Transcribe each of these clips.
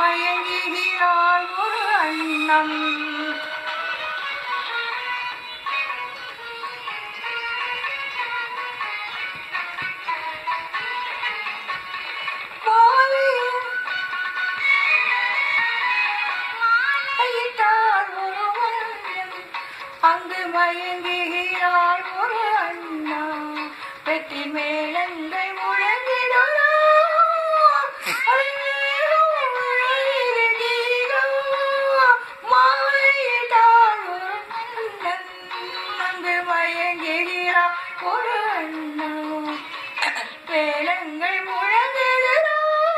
மயங்குகிறாள் ஒரு அண்ணம் மாலையில் மாலையிட்டாள் ஒரு வண்ணம். அங்கு மயங்குகிறாள் ஒரு அண்ணா வெற்றி மேளங்கள் முழங்கிடலாம் மாலையிட்டாள் ஒரு அண்ணன் அங்கு மயங்குகிறாள் ஒரு அண்ணா வேளங்கள் முழங்குகிறோம்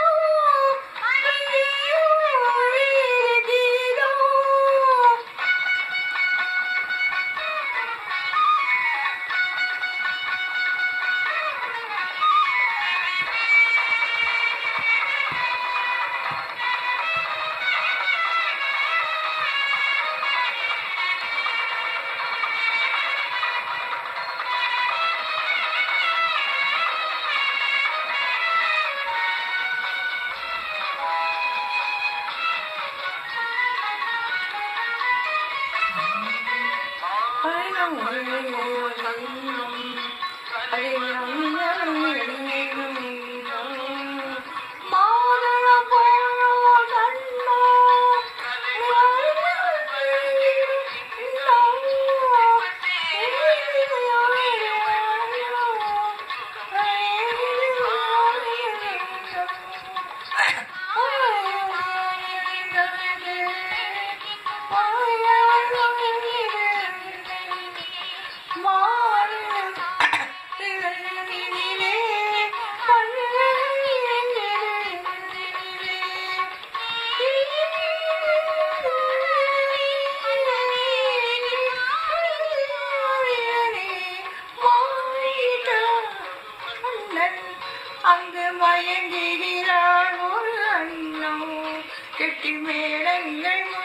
அங்கு மயங்குகிறாள் ஒரு அண்ணம் கெட்டி மேளங்கள்